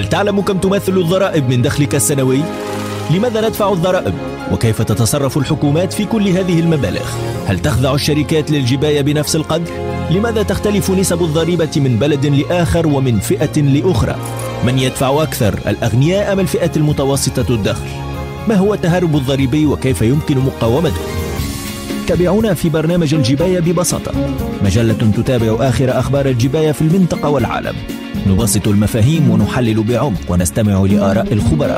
هل تعلم كم تمثل الضرائب من دخلك السنوي؟ لماذا ندفع الضرائب؟ وكيف تتصرف الحكومات في كل هذه المبالغ؟ هل تخضع الشركات للجباية بنفس القدر؟ لماذا تختلف نسب الضريبة من بلد لآخر ومن فئة لأخرى؟ من يدفع أكثر الأغنياء أم الفئة المتوسطة الدخل؟ ما هو التهرب الضريبي وكيف يمكن مقاومته؟ تابعونا في برنامج الجباية ببساطة مجلة تتابع آخر أخبار الجباية في المنطقة والعالم نبسط المفاهيم ونحلل بعمق ونستمع لآراء الخبراء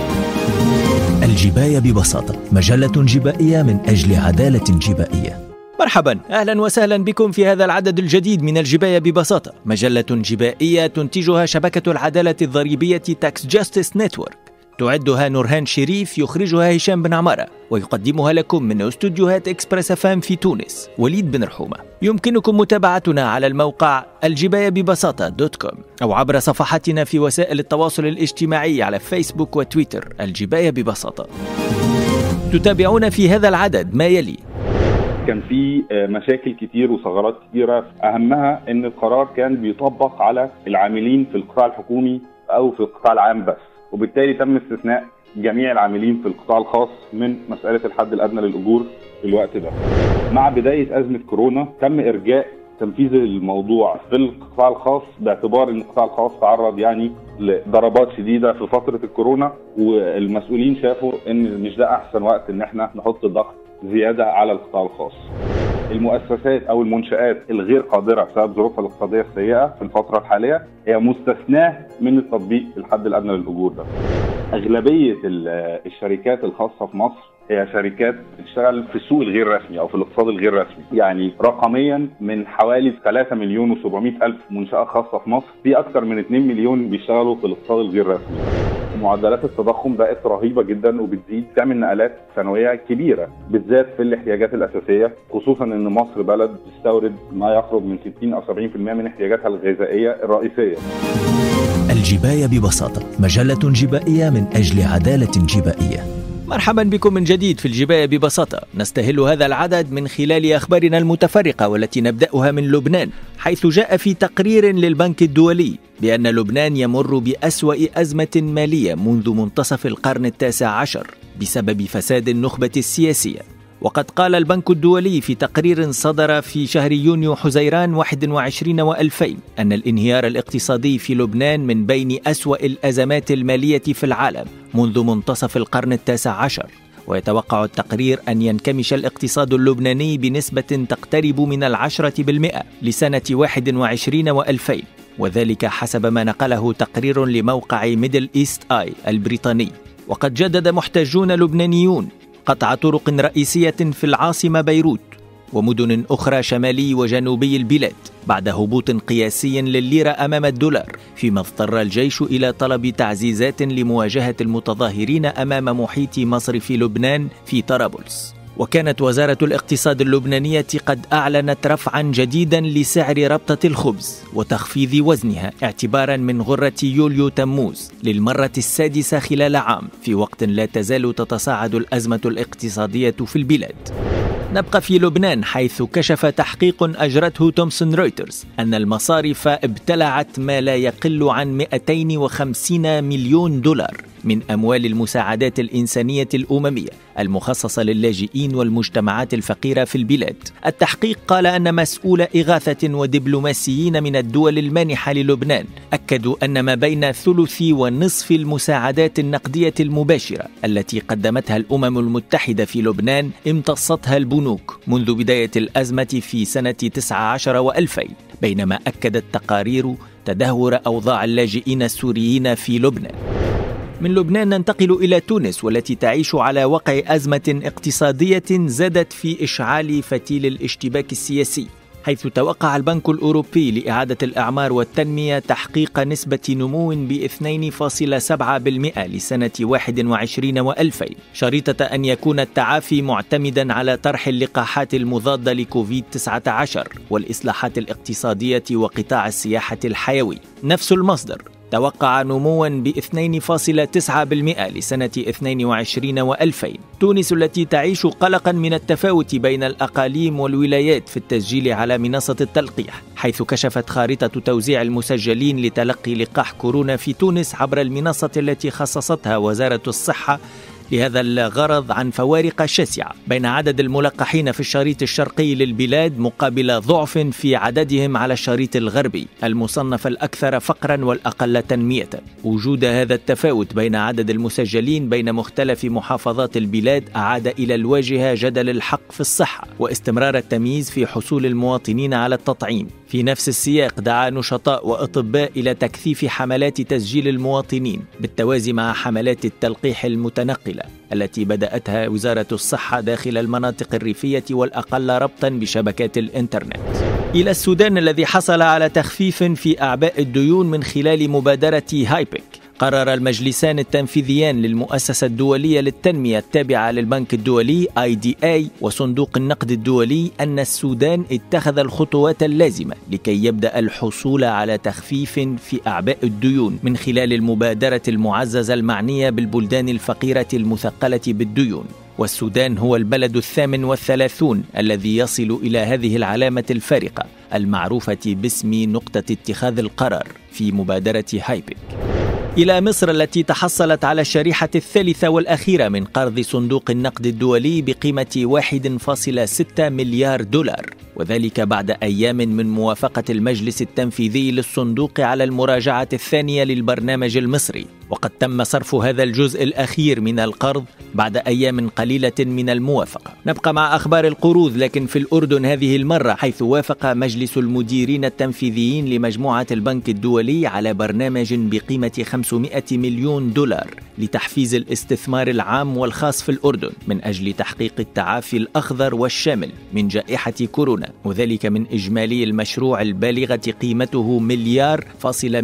الجباية ببساطة مجلة جبائية من أجل عدالة جبائية مرحبا اهلا وسهلا بكم في هذا العدد الجديد من الجباية ببساطة مجلة جبائية تنتجها شبكة العدالة الضريبية تاكس جاستس نتورك تعدها نورهان شريف يخرجها هشام بن عمارة ويقدمها لكم من استوديوهات اكسبريس فام في تونس وليد بن رحومة يمكنكم متابعتنا على الموقع الجباية ببساطة دوت كوم أو عبر صفحاتنا في وسائل التواصل الاجتماعي على فيسبوك وتويتر الجباية ببساطة تتابعون في هذا العدد ما يلي كان في مشاكل كتير وثغرات كتيره اهمها ان القرار كان بيطبق على العاملين في القطاع الحكومي او في القطاع العام بس وبالتالي تم استثناء جميع العاملين في القطاع الخاص من مساله الحد الادنى للاجور في الوقت ده. مع بدايه ازمه كورونا تم ارجاء تنفيذ الموضوع في القطاع الخاص باعتبار ان القطاع الخاص تعرض يعني لضربات شديده في فتره الكورونا والمسؤولين شافوا ان مش ده احسن وقت ان احنا نحط ضغط زياده على القطاع الخاص. المؤسسات او المنشات الغير قادره بسبب ظروفها الاقتصاديه السيئه في الفتره الحاليه هي مستثناه من التطبيق الحد الادنى للاجور ده. اغلبيه الشركات الخاصه في مصر هي شركات بتشتغل في السوق الغير رسمي او في الاقتصاد الغير رسمي يعني رقميا من حوالي 3 مليون و700 الف منشاه خاصه في مصر في اكثر من 2 مليون بيشتغلوا في الاقتصاد الغير رسمي معدلات التضخم بقت رهيبه جدا وبتزيد تعمل نقلات سنويه كبيره بالذات في الاحتياجات الاساسيه خصوصا ان مصر بلد بتستورد ما يقرب من 60 او 70% من احتياجاتها الغذائيه الرئيسيه. الجباية ببساطة مجلة جبائية من أجل عدالة جبائية مرحبا بكم من جديد في الجباية ببساطة نستهل هذا العدد من خلال أخبارنا المتفرقة والتي نبدأها من لبنان حيث جاء في تقرير للبنك الدولي بأن لبنان يمر بأسوأ أزمة مالية منذ منتصف القرن التاسع عشر بسبب فساد النخبة السياسية وقد قال البنك الدولي في تقرير صدر في شهر يونيو حزيران 21 و2000 أن الانهيار الاقتصادي في لبنان من بين أسوأ الأزمات المالية في العالم منذ منتصف القرن التاسع عشر ويتوقع التقرير أن ينكمش الاقتصاد اللبناني بنسبة تقترب من العشرة بالمئة لسنة 21 و2000 وذلك حسب ما نقله تقرير لموقع ميدل إيست آي البريطاني وقد جدد محتجون لبنانيون قطع طرق رئيسية في العاصمة بيروت ومدن أخرى شمالي وجنوبي البلاد بعد هبوط قياسي لليرة أمام الدولار فيما اضطر الجيش إلى طلب تعزيزات لمواجهة المتظاهرين أمام محيط مصرف لبنان في طرابلس وكانت وزارة الاقتصاد اللبنانية قد أعلنت رفعا جديدا لسعر ربطة الخبز وتخفيض وزنها اعتبارا من غرة يوليو تموز للمرة السادسة خلال عام في وقت لا تزال تتصاعد الأزمة الاقتصادية في البلاد نبقى في لبنان حيث كشف تحقيق أجرته تومسون رويترز أن المصارف ابتلعت ما لا يقل عن 250 مليون دولار من اموال المساعدات الانسانيه الامميه المخصصه للاجئين والمجتمعات الفقيره في البلاد. التحقيق قال ان مسؤول اغاثه ودبلوماسيين من الدول المانحه للبنان اكدوا ان ما بين ثلث ونصف المساعدات النقديه المباشره التي قدمتها الامم المتحده في لبنان امتصتها البنوك منذ بدايه الازمه في سنه 19 و2000 بينما اكدت تقارير تدهور اوضاع اللاجئين السوريين في لبنان. من لبنان ننتقل الى تونس والتي تعيش على وقع ازمه اقتصاديه زادت في اشعال فتيل الاشتباك السياسي حيث توقع البنك الأوروبي لإعادة الأعمار والتنمية تحقيق نسبة نمو ب 2.7% لسنة 21 و2000 شريطة أن يكون التعافي معتمدا على طرح اللقاحات المضادة لكوفيد 19 والإصلاحات الاقتصادية وقطاع السياحة الحيوي نفس المصدر توقع نموا ب 2.9% لسنة 22 و2000 تونس التي تعيش قلقا من التفاوت بين الأقاليم والولايات في التسجيل على منصة التلقيح حيث كشفت خارطة توزيع المسجلين لتلقي لقاح كورونا في تونس عبر المنصة التي خصصتها وزارة الصحة لهذا الغرض عن فوارق شاسعة بين عدد الملقحين في الشريط الشرقي للبلاد مقابل ضعف في عددهم على الشريط الغربي المصنف الأكثر فقرا والأقل تنمية وجود هذا التفاوت بين عدد المسجلين بين مختلف محافظات البلاد أعاد إلى الواجهة جدل الحق في الصحة واستمرار التمييز في حصول المواطنين على التطعيم في نفس السياق دعا نشطاء واطباء الى تكثيف حملات تسجيل المواطنين بالتوازي مع حملات التلقيح المتنقله التي بداتها وزاره الصحه داخل المناطق الريفيه والاقل ربطا بشبكات الانترنت. الى السودان الذي حصل على تخفيف في اعباء الديون من خلال مبادره هايبك قرر المجلسان التنفيذيان للمؤسسة الدولية للتنمية التابعة للبنك الدولي IDA وصندوق النقد الدولي أن السودان اتخذ الخطوات اللازمة لكي يبدأ الحصول على تخفيف في أعباء الديون من خلال المبادرة المعززة المعنية بالبلدان الفقيرة المثقلة بالديون والسودان هو البلد الثامن والثلاثون الذي يصل إلى هذه العلامة الفارقة المعروفة باسم نقطة اتخاذ القرار في مبادرة هايبك إلى مصر التي تحصلت على الشريحة الثالثة والأخيرة من قرض صندوق النقد الدولي بقيمة 1.6 مليار دولار وذلك بعد أيام من موافقة المجلس التنفيذي للصندوق على المراجعة الثانية للبرنامج المصري وقد تم صرف هذا الجزء الأخير من القرض بعد أيام قليلة من الموافقة نبقى مع أخبار القروض لكن في الأردن هذه المرة حيث وافق مجلس المديرين التنفيذيين لمجموعة البنك الدولي على برنامج بقيمة 500 مليون دولار لتحفيز الاستثمار العام والخاص في الأردن من أجل تحقيق التعافي الأخضر والشامل من جائحة كورونا وذلك من إجمالي المشروع البالغة قيمته مليار فاصل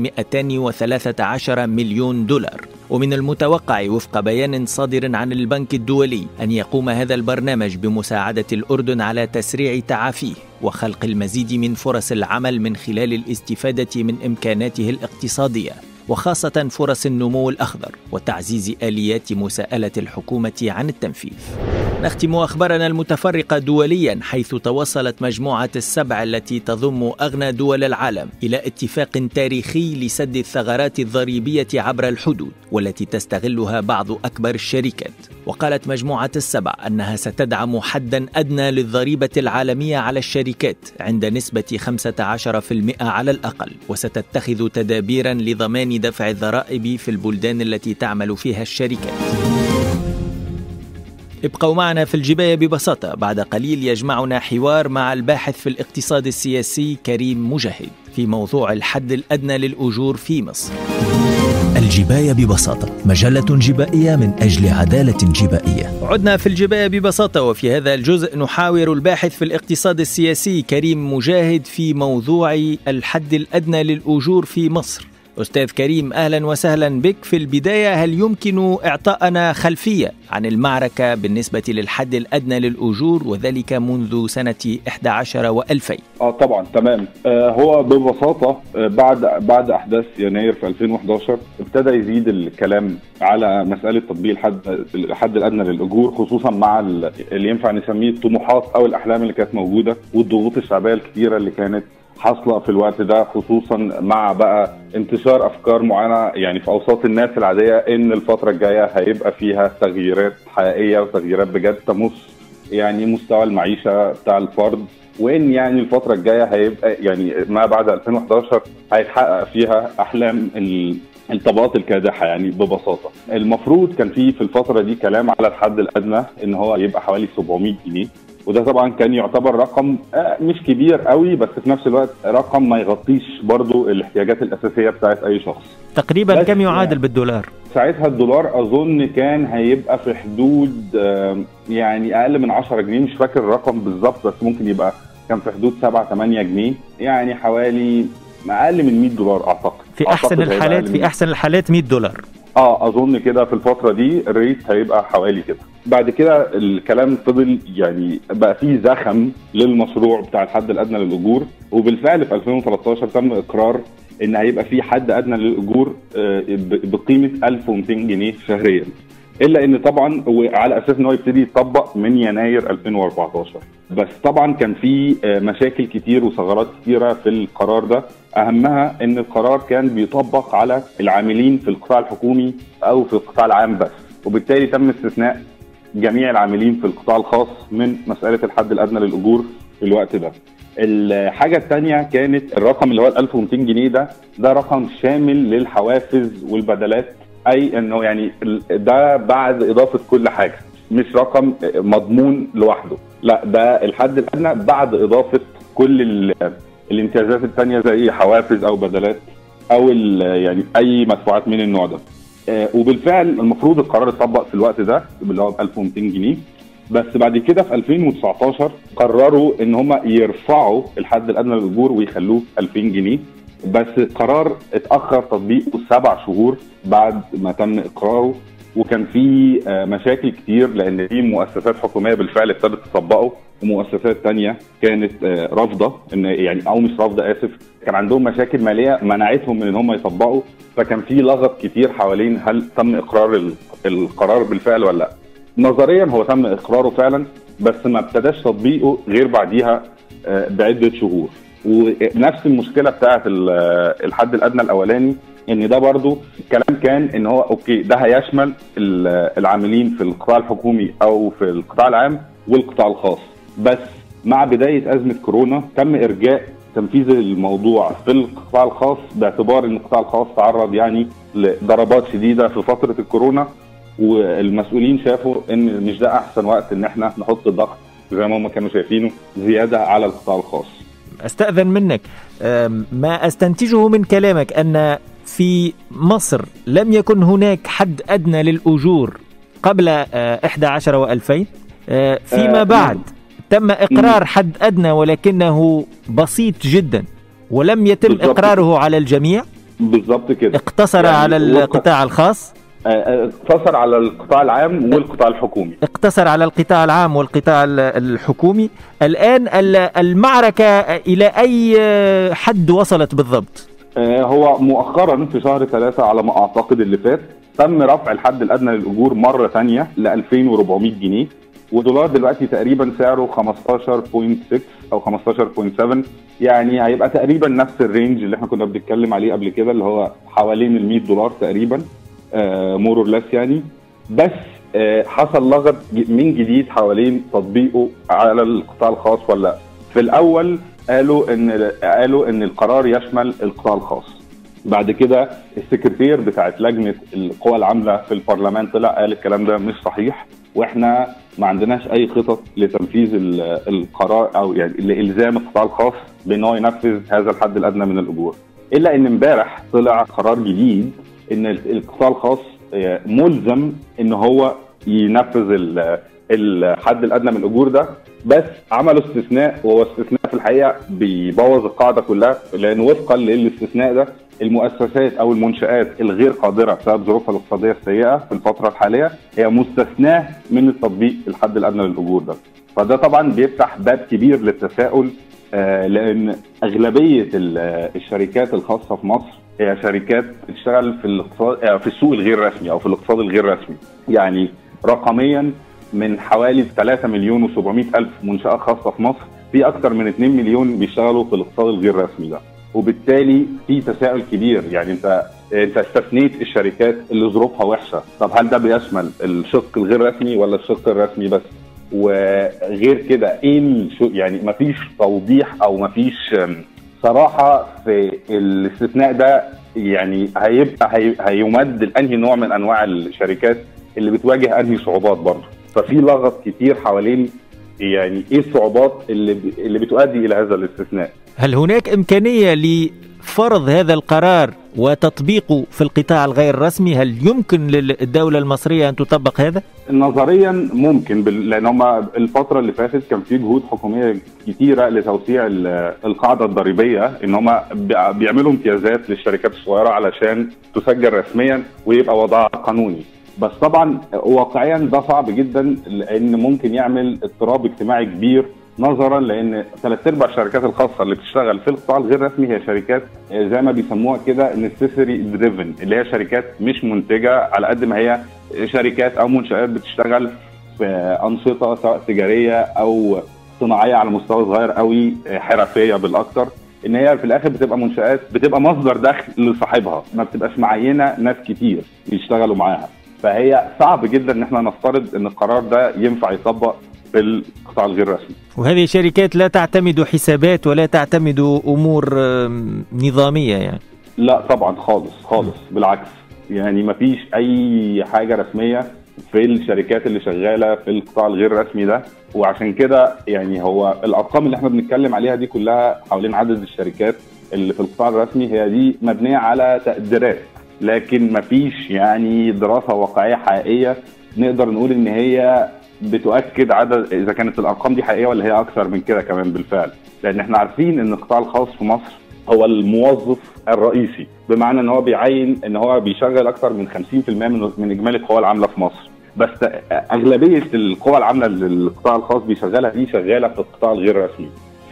213 مليون دولار ومن المتوقع وفق بيان صادر عن البنك الدولي أن يقوم هذا البرنامج بمساعدة الأردن على تسريع تعافيه وخلق المزيد من فرص العمل من خلال الاستفادة من إمكاناته الاقتصادية وخاصة فرص النمو الأخضر وتعزيز آليات مساءلة الحكومة عن التنفيذ. نختم أخبارنا المتفرقة دوليا حيث توصلت مجموعة السبع التي تضم أغنى دول العالم إلى اتفاق تاريخي لسد الثغرات الضريبية عبر الحدود والتي تستغلها بعض أكبر الشركات وقالت مجموعة السبع أنها ستدعم حدا أدنى للضريبة العالمية على الشركات عند نسبة 15% على الأقل وستتخذ تدابيرا لضمان دفع الضرائب في البلدان التي تعمل فيها الشركات ابقوا معنا في الجباية ببساطة بعد قليل يجمعنا حوار مع الباحث في الاقتصاد السياسي كريم مجاهد في موضوع الحد الأدنى للأجور في مصر الجباية ببساطة مجلة جبائية من أجل عدالة جبائية عدنا في الجباية ببساطة وفي هذا الجزء نحاور الباحث في الاقتصاد السياسي كريم مجاهد في موضوع الحد الأدنى للأجور في مصر أستاذ كريم أهلا وسهلا بك في البداية هل يمكن إعطاءنا خلفية عن المعركة بالنسبة للحد الأدنى للأجور وذلك منذ سنة 11 و2000 اه طبعا تمام آه هو ببساطة آه بعد بعد أحداث يناير في 2011 ابتدى يزيد الكلام على مسألة تطبيق الحد الحد الأدنى للأجور خصوصا مع اللي ينفع نسميه الطموحات أو الأحلام اللي كانت موجودة والضغوط الشعبية الكثيرة اللي كانت حاصله في الوقت ده خصوصا مع بقى انتشار افكار معينه يعني في اوساط الناس العاديه ان الفتره الجايه هيبقى فيها تغييرات حقيقيه وتغييرات بجد تمس يعني مستوى المعيشه بتاع الفرد وان يعني الفتره الجايه هيبقى يعني ما بعد 2011 هيتحقق فيها احلام الطبقات الكادحه يعني ببساطه المفروض كان في في الفتره دي كلام على الحد الادنى ان هو يبقى حوالي 700 جنيه وده طبعا كان يعتبر رقم مش كبير قوي بس في نفس الوقت رقم ما يغطيش برضو الاحتياجات الاساسيه بتاعت اي شخص تقريبا كم يعادل يعني بالدولار ساعتها الدولار اظن كان هيبقى في حدود يعني اقل من 10 جنيه مش فاكر الرقم بالظبط بس ممكن يبقى كان في حدود 7 8 جنيه يعني حوالي اقل من 100 دولار اعتقد في احسن الحالات في احسن الحالات 100 دولار اه اظن كده في الفتره دي الريت هيبقى حوالي كده بعد كده الكلام فضل يعني بقى فيه زخم للمشروع بتاع الحد الادنى للاجور وبالفعل في 2013 تم اقرار ان هيبقى في حد ادنى للاجور آه، بقيمه 1200 جنيه شهريا الا ان طبعا وعلى اساس ان هو يبتدي يطبق من يناير 2014 بس طبعا كان في آه، مشاكل كتير وثغرات كتيره في القرار ده اهمها ان القرار كان بيطبق على العاملين في القطاع الحكومي او في القطاع العام بس وبالتالي تم استثناء جميع العاملين في القطاع الخاص من مساله الحد الادنى للاجور في الوقت ده الحاجه الثانيه كانت الرقم اللي هو ال 1200 جنيه ده ده رقم شامل للحوافز والبدلات اي انه يعني ده بعد اضافه كل حاجه مش رقم مضمون لوحده لا ده الحد الادنى بعد اضافه كل الامتيازات الثانيه زي حوافز او بدلات او يعني اي مدفوعات من النوع ده آه، وبالفعل المفروض القرار اتطبق في الوقت ده اللي هو ب 1200 جنيه بس بعد كده في 2019 قرروا ان هم يرفعوا الحد الادنى للاجور ويخلوه 2000 جنيه بس القرار اتاخر تطبيقه سبع شهور بعد ما تم اقراره وكان في آه، مشاكل كتير لان في مؤسسات حكوميه بالفعل ابتدت تطبقه ومؤسسات تانية كانت آه، رافضه ان يعني او مش رافضه اسف كان عندهم مشاكل ماليه منعتهم من ان هم يطبقوا فكان في لغط كتير حوالين هل تم اقرار القرار بالفعل ولا لا نظريا هو تم اقراره فعلا بس ما ابتداش تطبيقه غير بعديها آه، بعده شهور ونفس المشكله بتاعه الحد الادنى الاولاني ان ده برضو الكلام كان ان هو اوكي ده هيشمل العاملين في القطاع الحكومي او في القطاع العام والقطاع الخاص بس مع بدايه ازمه كورونا تم ارجاء تنفيذ الموضوع في القطاع الخاص باعتبار ان القطاع الخاص تعرض يعني لضربات شديده في فتره الكورونا والمسؤولين شافوا ان مش ده احسن وقت ان احنا نحط الضغط زي ما هم كانوا شايفينه زياده على القطاع الخاص. استاذن منك ما استنتجه من كلامك ان في مصر لم يكن هناك حد ادنى للاجور قبل 11 و2000 فيما آه، بعد نعم. تم اقرار حد ادنى ولكنه بسيط جدا ولم يتم اقراره على الجميع بالضبط كده اقتصر يعني على القطاع الخاص آه، آه، اقتصر على القطاع العام والقطاع الحكومي اقتصر على القطاع العام والقطاع الحكومي الآن المعركة إلى أي حد وصلت بالضبط آه، هو مؤخرا في شهر ثلاثة على ما أعتقد اللي فات تم رفع الحد الأدنى للأجور مرة ثانية ل 2400 جنيه ودولار دلوقتي تقريبا سعره 15.6 او 15.7 يعني هيبقى تقريبا نفس الرينج اللي احنا كنا بنتكلم عليه قبل كده اللي هو حوالين ال 100 دولار تقريبا مور اور ليس يعني بس آه حصل لغط من جديد حوالين تطبيقه على القطاع الخاص ولا في الاول قالوا ان قالوا ان القرار يشمل القطاع الخاص بعد كده السكرتير بتاعت لجنه القوى العامله في البرلمان طلع قال الكلام ده مش صحيح واحنا ما عندناش اي خطط لتنفيذ القرار او يعني لالزام القطاع الخاص بان هو ينفذ هذا الحد الادنى من الاجور الا ان امبارح طلع قرار جديد ان القطاع الخاص آه، ملزم ان هو ينفذ الحد الادنى من الاجور ده بس عملوا استثناء وهو استثناء في الحقيقه بيبوظ القاعده كلها لان وفقا للاستثناء ده المؤسسات او المنشات الغير قادره بسبب ظروفها الاقتصاديه السيئه في الفتره الحاليه هي مستثناه من التطبيق الحد الادنى للاجور ده فده طبعا بيفتح باب كبير للتساؤل آه، لان اغلبيه الشركات الخاصه في مصر هي شركات بتشتغل في الاقتصاد آه، في السوق الغير رسمي او في الاقتصاد الغير رسمي يعني رقميا من حوالي 3 مليون و700 الف منشاه خاصه في مصر في اكثر من 2 مليون بيشتغلوا في الاقتصاد الغير رسمي ده وبالتالي في تساؤل كبير يعني انت انت استثنيت الشركات اللي ظروفها وحشه طب هل ده بيشمل الشق الغير رسمي ولا الشق الرسمي بس وغير كده ايه يعني ما فيش توضيح او ما فيش صراحه في الاستثناء ده يعني هيبقى هي هيمد لانهي نوع من انواع الشركات اللي بتواجه انهي صعوبات برضه ففي لغط كتير حوالين يعني ايه الصعوبات اللي اللي بتؤدي الى هذا الاستثناء هل هناك امكانيه لفرض هذا القرار وتطبيقه في القطاع الغير رسمي هل يمكن للدوله المصريه ان تطبق هذا نظريا ممكن لان هم الفتره اللي فاتت كان في جهود حكوميه كتيره لتوسيع القاعده الضريبيه ان هم بيعملوا امتيازات للشركات الصغيره علشان تسجل رسميا ويبقى وضعها قانوني بس طبعا واقعيا ده صعب جدا لان ممكن يعمل اضطراب اجتماعي كبير نظرا لان ثلاث ارباع الشركات الخاصه اللي بتشتغل في القطاع الغير رسمي هي شركات زي ما بيسموها كده نسيسري دريفن اللي هي شركات مش منتجه على قد ما هي شركات او منشات بتشتغل في انشطه سواء تجاريه او صناعيه على مستوى صغير قوي حرفيه بالاكثر ان هي في الاخر بتبقى منشات بتبقى مصدر دخل لصاحبها ما بتبقاش معينه ناس كتير بيشتغلوا معاها فهي صعب جدا ان احنا نفترض ان القرار ده ينفع يطبق في القطاع الغير رسمي وهذه شركات لا تعتمد حسابات ولا تعتمد امور نظاميه يعني لا طبعا خالص خالص بالعكس يعني ما فيش اي حاجه رسميه في الشركات اللي شغاله في القطاع الغير رسمي ده وعشان كده يعني هو الارقام اللي احنا بنتكلم عليها دي كلها حوالين عدد الشركات اللي في القطاع الرسمي هي دي مبنيه على تقديرات لكن ما فيش يعني دراسه واقعيه حقيقيه نقدر نقول ان هي بتؤكد عدد اذا كانت الارقام دي حقيقيه ولا هي اكثر من كده كمان بالفعل لان احنا عارفين ان القطاع الخاص في مصر هو الموظف الرئيسي بمعنى ان هو بيعين ان هو بيشغل اكثر من 50% من من اجمالي القوى العامله في مصر بس اغلبيه القوى العامله اللي القطاع الخاص بيشغلها دي شغاله في القطاع الغير رسمي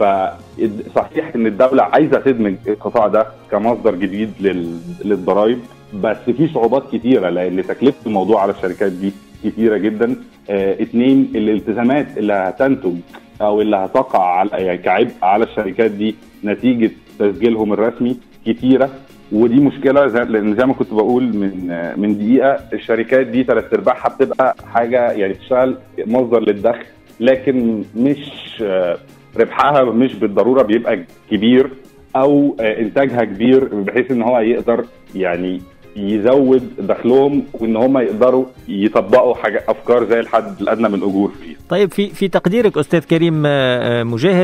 فصحيح ان الدوله عايزه تدمج القطاع ده كمصدر جديد للضرائب بس في صعوبات كتيره لان تكلفه الموضوع على الشركات دي كتيره جدا آه اتنين الالتزامات اللي هتنتج او اللي هتقع على يعني كعبء على الشركات دي نتيجه تسجيلهم الرسمي كتيره ودي مشكله زي لان زي ما كنت بقول من من دقيقه الشركات دي ثلاث ارباعها بتبقى حاجه يعني بتشتغل مصدر للدخل لكن مش ربحها مش بالضروره بيبقى كبير او انتاجها كبير بحيث ان هو يقدر يعني يزود دخلهم وان هم يقدروا يطبقوا حاجه افكار زي الحد الادنى من الاجور فيه. طيب في في تقديرك استاذ كريم مجاهد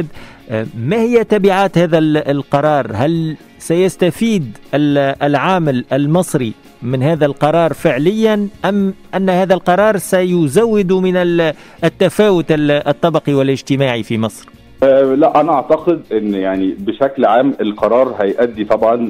ما هي تبعات هذا القرار؟ هل سيستفيد العامل المصري من هذا القرار فعليا ام ان هذا القرار سيزود من التفاوت الطبقي والاجتماعي في مصر؟ أه لا انا اعتقد ان يعني بشكل عام القرار هيؤدي طبعا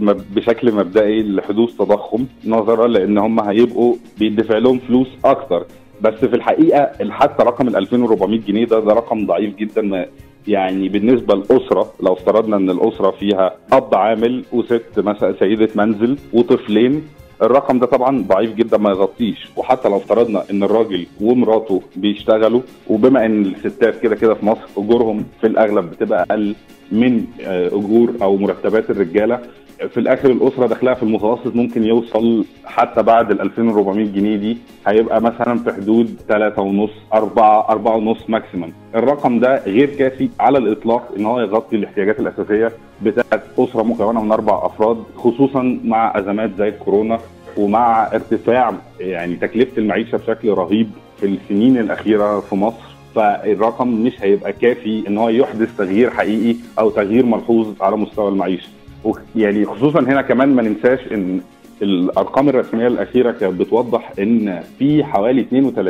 بشكل مبدئي لحدوث تضخم نظرا لان هم هيبقوا بيدفع لهم فلوس اكتر بس في الحقيقه حتى رقم ال 2400 جنيه ده ده رقم ضعيف جدا يعني بالنسبه لاسره لو افترضنا ان الاسره فيها اب عامل وست مثلا سيده منزل وطفلين الرقم ده طبعا ضعيف جدا ما يغطيش وحتى لو افترضنا ان الراجل ومراته بيشتغلوا وبما ان الستات كده كده في مصر اجورهم في الاغلب بتبقى اقل من اجور او مرتبات الرجاله في الاخر الاسره دخلها في المتوسط ممكن يوصل حتى بعد ال 2400 جنيه دي هيبقى مثلا في حدود 3 ونص 4 4 ونص ماكسيمم الرقم ده غير كافي على الاطلاق ان هو يغطي الاحتياجات الاساسيه بتاعت اسره مكونه من اربع افراد خصوصا مع ازمات زي الكورونا ومع ارتفاع يعني تكلفه المعيشه بشكل رهيب في السنين الاخيره في مصر فالرقم مش هيبقى كافي ان هو يحدث تغيير حقيقي او تغيير ملحوظ على مستوى المعيشه يعني خصوصا هنا كمان ما ننساش ان الارقام الرسميه الاخيره كانت بتوضح ان في حوالي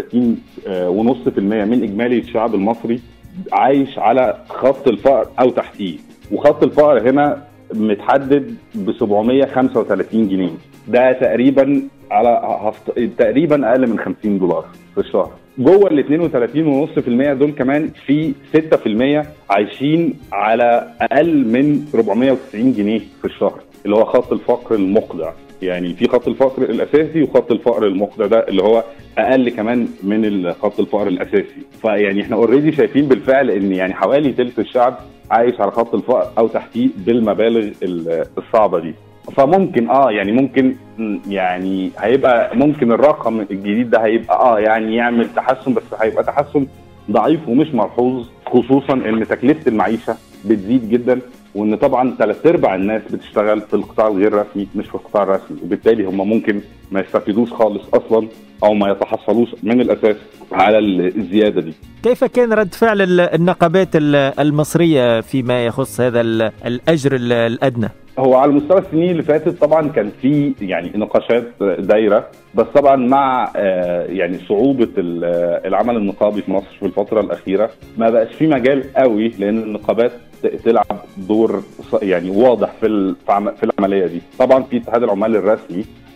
32.5% من اجمالي الشعب المصري عايش على خط الفقر او تحتيه وخط الفقر هنا متحدد ب 735 جنيه ده تقريبا على هفت... تقريبا اقل من 50 دولار في الشهر جوه ال 32.5% دول كمان في 6% عايشين على اقل من 490 جنيه في الشهر اللي هو خط الفقر المقدع يعني في خط الفقر الاساسي وخط الفقر المقدع ده اللي هو اقل كمان من خط الفقر الاساسي فيعني احنا اوريدي شايفين بالفعل ان يعني حوالي ثلث الشعب عايش على خط الفقر او تحتيه بالمبالغ الصعبه دي فممكن اه يعني ممكن يعني هيبقى ممكن الرقم الجديد ده هيبقى اه يعني يعمل تحسن بس هيبقى تحسن ضعيف ومش ملحوظ خصوصا ان تكلفه المعيشه بتزيد جدا وان طبعا ثلاث ارباع الناس بتشتغل في القطاع الغير رسمي مش في القطاع الرسمي وبالتالي هم ممكن ما يستفيدوش خالص اصلا او ما يتحصلوش من الاساس على الزياده دي. كيف كان رد فعل النقابات المصريه فيما يخص هذا الاجر الادنى؟ هو على مستوى السنين اللي فاتت طبعا كان في يعني نقاشات دايره بس طبعا مع يعني صعوبه العمل النقابي في مصر في الفتره الاخيره ما بقاش في مجال قوي لان النقابات تلعب دور يعني واضح في في العمليه دي طبعا في اتحاد العمال الرسمي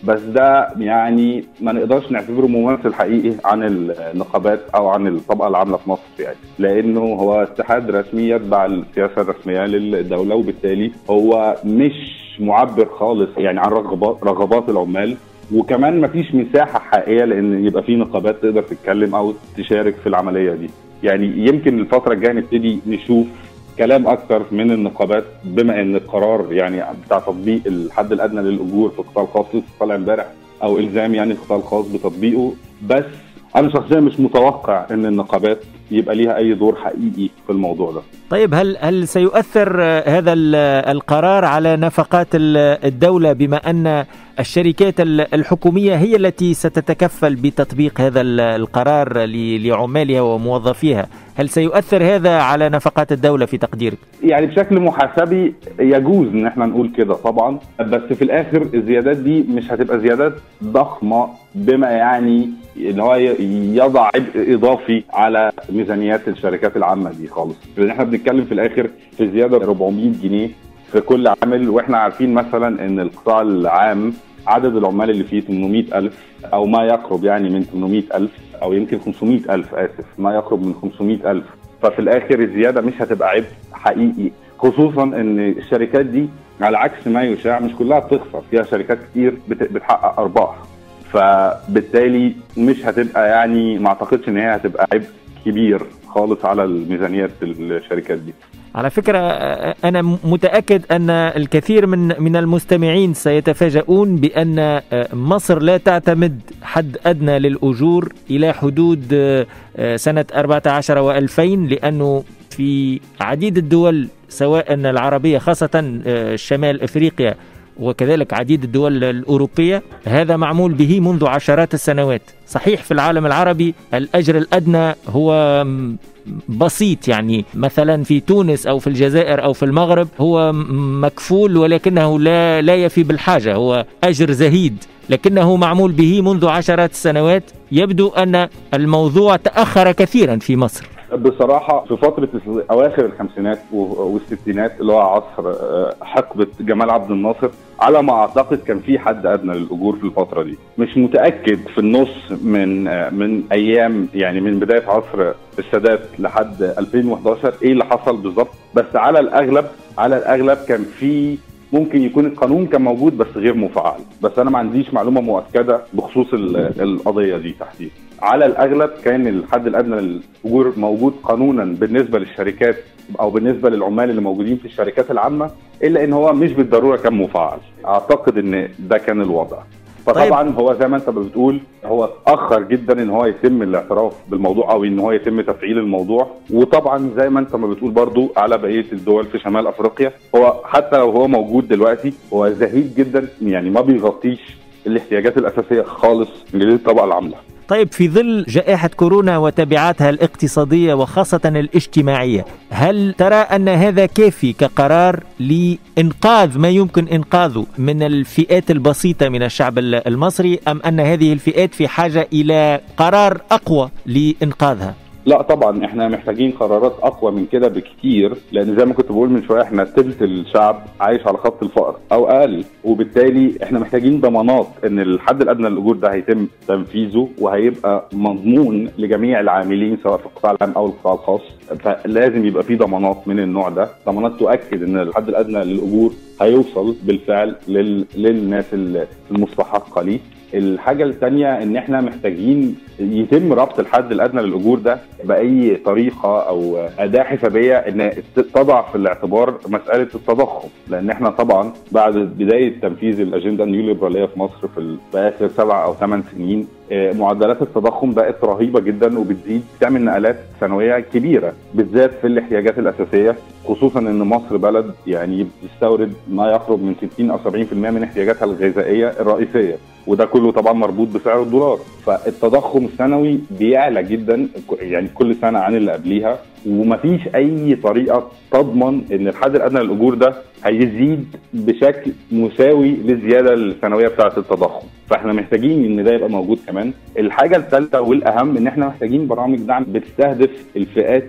بس ده يعني ما نقدرش نعتبره ممثل حقيقي عن النقابات او عن الطبقه العامله في مصر يعني لانه هو اتحاد رسمي يتبع السياسه الرسميه للدوله وبالتالي هو مش معبر خالص يعني عن رغبات رغبات العمال وكمان مفيش مساحه حقيقيه لان يبقى في نقابات تقدر تتكلم او تشارك في العمليه دي يعني يمكن الفتره الجايه نبتدي نشوف كلام اكتر من النقابات بما ان القرار يعني بتاع تطبيق الحد الادنى للاجور في القطاع الخاص لسه طالع امبارح او الزام يعني القطاع الخاص بتطبيقه بس انا شخصيا مش متوقع ان النقابات يبقى ليها اي دور حقيقي في الموضوع ده طيب هل هل سيؤثر هذا القرار على نفقات الدوله بما ان الشركات الحكوميه هي التي ستتكفل بتطبيق هذا القرار لعمالها وموظفيها هل سيؤثر هذا على نفقات الدوله في تقديرك يعني بشكل محاسبي يجوز ان احنا نقول كده طبعا بس في الاخر الزيادات دي مش هتبقى زيادات ضخمه بما يعني ان هو يضع عبء اضافي على ميزانيات الشركات العامه دي خالص لان احنا بنتكلم في الاخر في زياده 400 جنيه في كل عامل واحنا عارفين مثلا ان القطاع العام عدد العمال اللي فيه 800 ألف أو ما يقرب يعني من 800 ألف أو يمكن 500 ألف آسف ما يقرب من 500 ألف ففي الآخر الزيادة مش هتبقى عبء حقيقي خصوصا ان الشركات دي على عكس ما يشاع مش كلها بتخسر فيها شركات كتير بتحقق ارباح فبالتالي مش هتبقى يعني ما اعتقدش ان هي هتبقى عبء كبير خالص على الميزانيات الشركات دي على فكرة أنا متأكد أن الكثير من من المستمعين سيتفاجؤون بأن مصر لا تعتمد حد أدنى للأجور إلى حدود سنة 14 و2000 لأنه في عديد الدول سواء العربية خاصة شمال أفريقيا وكذلك عديد الدول الأوروبية هذا معمول به منذ عشرات السنوات صحيح في العالم العربي الأجر الأدنى هو بسيط يعني مثلا في تونس او في الجزائر او في المغرب هو مكفول ولكنه لا لا يفي بالحاجه هو اجر زهيد لكنه معمول به منذ عشرات السنوات يبدو ان الموضوع تاخر كثيرا في مصر بصراحة في فترة أواخر الخمسينات والستينات اللي هو عصر حقبة جمال عبد الناصر على ما أعتقد كان في حد أدنى للأجور في الفترة دي مش متأكد في النص من من أيام يعني من بداية عصر السادات لحد 2011 إيه اللي حصل بالظبط بس على الأغلب على الأغلب كان في ممكن يكون القانون كان موجود بس غير مفعل بس انا ما عنديش معلومه مؤكده بخصوص القضيه دي تحديدا على الاغلب كان الحد الادنى للاجور موجود قانونا بالنسبه للشركات او بالنسبه للعمال اللي موجودين في الشركات العامه الا ان هو مش بالضروره كان مفعل اعتقد ان ده كان الوضع فطبعا طيب. هو زي ما انت بتقول هو اتاخر جدا ان هو يتم الاعتراف بالموضوع او ان هو يتم تفعيل الموضوع وطبعا زي ما انت ما بتقول برضو على بقيه الدول في شمال افريقيا هو حتى لو هو موجود دلوقتي هو زهيد جدا يعني ما بيغطيش الاحتياجات الاساسيه خالص للطبقه العامله طيب في ظل جائحة كورونا وتبعاتها الاقتصادية وخاصة الاجتماعية هل ترى أن هذا كافي كقرار لإنقاذ ما يمكن إنقاذه من الفئات البسيطة من الشعب المصري أم أن هذه الفئات في حاجة إلى قرار أقوى لإنقاذها؟ لا طبعا احنا محتاجين قرارات اقوى من كده بكتير لان زي ما كنت بقول من شويه احنا ثلث الشعب عايش على خط الفقر او اقل وبالتالي احنا محتاجين ضمانات ان الحد الادنى للاجور ده هيتم تنفيذه وهيبقى مضمون لجميع العاملين سواء في القطاع العام او القطاع الخاص فلازم يبقى في ضمانات من النوع ده ضمانات تؤكد ان الحد الادنى للاجور هيوصل بالفعل لل... للناس المستحقه ليه الحاجة الثانية ان احنا محتاجين يتم ربط الحد الادنى للاجور ده باي طريقة او اداة حسابية ان تضع في الاعتبار مسألة التضخم لان احنا طبعا بعد بداية تنفيذ الاجندة النيوليبرالية في مصر في اخر سبع او ثمان سنين معدلات التضخم بقت رهيبه جدا وبتزيد تعمل نقلات سنويه كبيره بالذات في الاحتياجات الاساسيه خصوصا ان مصر بلد يعني بتستورد ما يقرب من 60 او 70% من احتياجاتها الغذائيه الرئيسيه وده كله طبعا مربوط بسعر الدولار فالتضخم السنوي بيعلى جدا يعني كل سنه عن اللي قبليها ومفيش اي طريقه تضمن ان الحد الادنى للاجور ده هيزيد بشكل مساوي للزياده السنويه بتاعه التضخم فاحنا محتاجين ان ده يبقى موجود كمان الحاجه الثالثه والاهم ان احنا محتاجين برامج دعم بتستهدف الفئات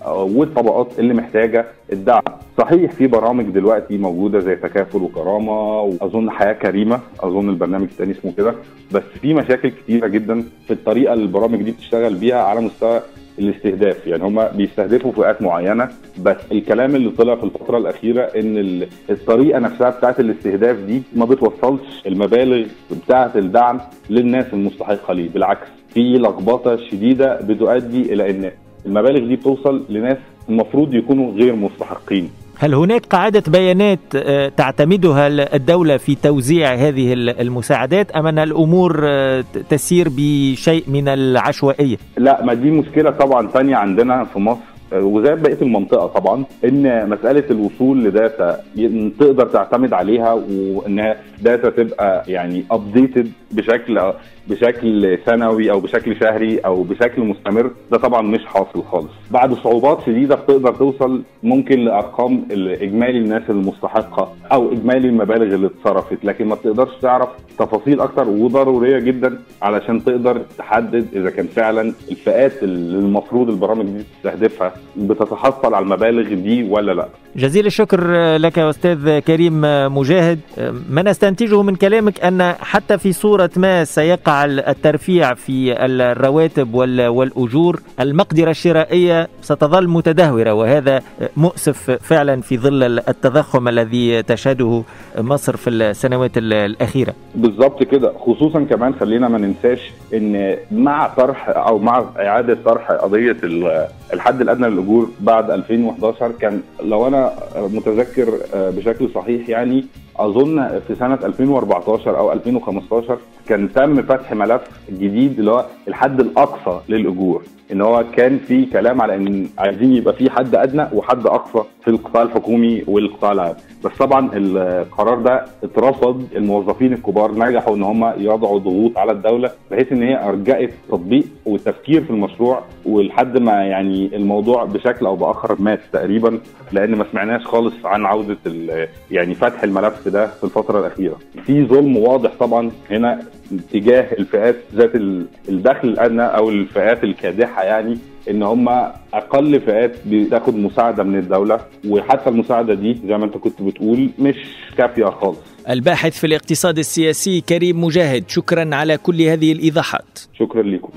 والطبقات اللي محتاجه الدعم صحيح في برامج دلوقتي موجوده زي تكافل وكرامه واظن حياه كريمه اظن البرنامج الثاني اسمه كده بس في مشاكل كتيره جدا في الطريقه اللي البرامج دي بتشتغل بيها على مستوى الاستهداف يعني هم بيستهدفوا فئات معينه بس الكلام اللي طلع في الفتره الاخيره ان الطريقه نفسها بتاعت الاستهداف دي ما بتوصلش المبالغ بتاعت الدعم للناس المستحقه ليه بالعكس في لخبطه شديده بتؤدي الى ان المبالغ دي بتوصل لناس المفروض يكونوا غير مستحقين هل هناك قاعدة بيانات تعتمدها الدولة في توزيع هذه المساعدات أم أن الأمور تسير بشيء من العشوائية؟ لا ما دي مشكلة طبعا ثانية عندنا في مصر وزي بقيه المنطقه طبعا ان مساله الوصول لداتا تقدر تعتمد عليها وانها داتا تبقى يعني ابديتد بشكل بشكل سنوي او بشكل شهري او بشكل مستمر ده طبعا مش حاصل خالص بعد صعوبات شديده بتقدر توصل ممكن لارقام اجمالي الناس المستحقه او اجمالي المبالغ اللي اتصرفت لكن ما بتقدرش تعرف تفاصيل اكتر وضروريه جدا علشان تقدر تحدد اذا كان فعلا الفئات اللي المفروض البرامج دي تستهدفها بتتحصل على المبالغ دي ولا لا جزيل الشكر لك استاذ كريم مجاهد ما نستنتجه من كلامك ان حتى في صوره ما سيقع الترفيع في الرواتب والاجور المقدره الشرائيه ستظل متدهوره وهذا مؤسف فعلا في ظل التضخم الذي تشهده مصر في السنوات الاخيره بالظبط كده خصوصا كمان خلينا ما ننساش ان مع طرح او مع اعاده طرح قضيه الحد الادنى للاجور بعد 2011 كان لو انا متذكر بشكل صحيح يعني اظن في سنه 2014 او 2015 كان تم فتح ملف جديد اللي هو الحد الاقصى للاجور ان هو كان في كلام على ان عايزين يبقى في حد ادنى وحد اقصى في القطاع الحكومي والقطاع العام بس طبعا القرار ده اترفض الموظفين الكبار نجحوا ان هم يضعوا ضغوط على الدوله بحيث ان هي ارجعت التطبيق والتفكير في المشروع ولحد ما يعني الموضوع بشكل او باخر مات تقريبا لان ما سمعناش خالص عن عوده يعني فتح الملف ده في الفتره الاخيره في ظلم واضح طبعا هنا تجاه الفئات ذات الدخل الادنى او الفئات الكادحه يعني ان هم اقل فئات بتاخد مساعده من الدوله وحتى المساعده دي زي ما انت كنت بتقول مش كافيه خالص الباحث في الاقتصاد السياسي كريم مجاهد شكرا على كل هذه الايضاحات شكرا لكم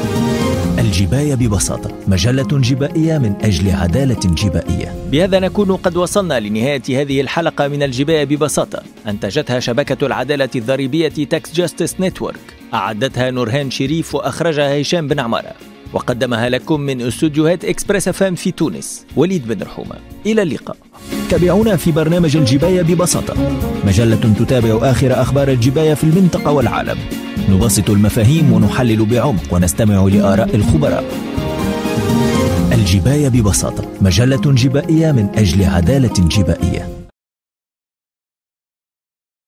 الجباية ببساطة مجلة جبائية من أجل عدالة جبائية بهذا نكون قد وصلنا لنهاية هذه الحلقة من الجباية ببساطة أنتجتها شبكة العدالة الضريبية تاكس جاستس نتورك أعدتها نورهان شريف وأخرجها هشام بن عمارة وقدمها لكم من استوديوهات اكسبريس فام في تونس وليد بن رحومة إلى اللقاء تابعونا في برنامج الجباية ببساطة مجلة تتابع آخر أخبار الجباية في المنطقة والعالم نبسط المفاهيم ونحلل بعمق ونستمع لآراء الخبراء الجباية ببساطة مجلة جبائية من أجل عدالة جبائية